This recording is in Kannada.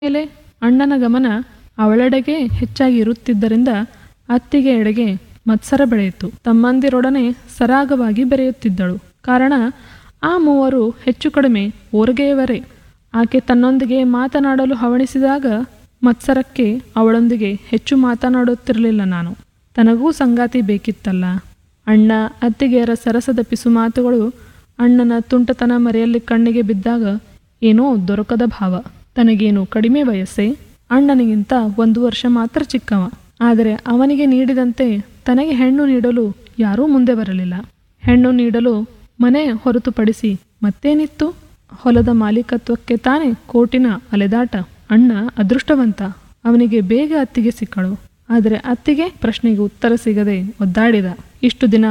ಮೇಲೆ ಅಣ್ಣನ ಗಮನ ಅವಳೆಡೆಗೆ ಹೆಚ್ಚಾಗಿ ಇರುತ್ತಿದ್ದರಿಂದ ಅತ್ತಿಗೆ ಎಡೆಗೆ ಮತ್ಸರ ಬೆಳೆಯಿತು ತಮ್ಮಂದಿರೊಡನೆ ಸರಾಗವಾಗಿ ಬೆರೆಯುತ್ತಿದ್ದಳು ಕಾರಣ ಆ ಮೂವರು ಹೆಚ್ಚು ಕಡಿಮೆ ಓರ್ಗೆಯವರೇ ಆಕೆ ತನ್ನೊಂದಿಗೆ ಮಾತನಾಡಲು ಹವಣಿಸಿದಾಗ ಮತ್ಸರಕ್ಕೆ ಅವಳೊಂದಿಗೆ ಹೆಚ್ಚು ಮಾತನಾಡುತ್ತಿರಲಿಲ್ಲ ನಾನು ತನಗೂ ಸಂಗಾತಿ ಬೇಕಿತ್ತಲ್ಲ ಅಣ್ಣ ಅತ್ತಿಗೆಯರ ಸರಸದ ಪಿಸು ಮಾತುಗಳು ಅಣ್ಣನ ತುಂಟತನ ಮರೆಯಲ್ಲಿ ಕಣ್ಣಿಗೆ ಬಿದ್ದಾಗ ಏನೋ ದೊರಕದ ಭಾವ ತನಗೇನು ಕಡಿಮೆ ವಯಸ್ಸೇ ಅಣ್ಣನಿಗಿಂತ ಒಂದು ವರ್ಷ ಮಾತ್ರ ಚಿಕ್ಕವ ಆದರೆ ಅವನಿಗೆ ನೀಡಿದಂತೆ ತನಗೆ ಹೆಣ್ಣು ನೀಡಲು ಯಾರೂ ಮುಂದೆ ಬರಲಿಲ್ಲ ಹೆಣ್ಣು ನೀಡಲು ಮನೆ ಹೊರತುಪಡಿಸಿ ಮತ್ತೇನಿತ್ತು ಹೊಲದ ಮಾಲೀಕತ್ವಕ್ಕೆ ತಾನೇ ಕೋಟಿನ ಅಲೆದಾಟ ಅಣ್ಣ ಅದೃಷ್ಟವಂತ ಅವನಿಗೆ ಬೇಗ ಅತ್ತಿಗೆ ಸಿಕ್ಕಳು ಆದರೆ ಅತ್ತಿಗೆ ಪ್ರಶ್ನೆಗೆ ಉತ್ತರ ಸಿಗದೆ ಒದ್ದಾಡಿದ ಇಷ್ಟು ದಿನ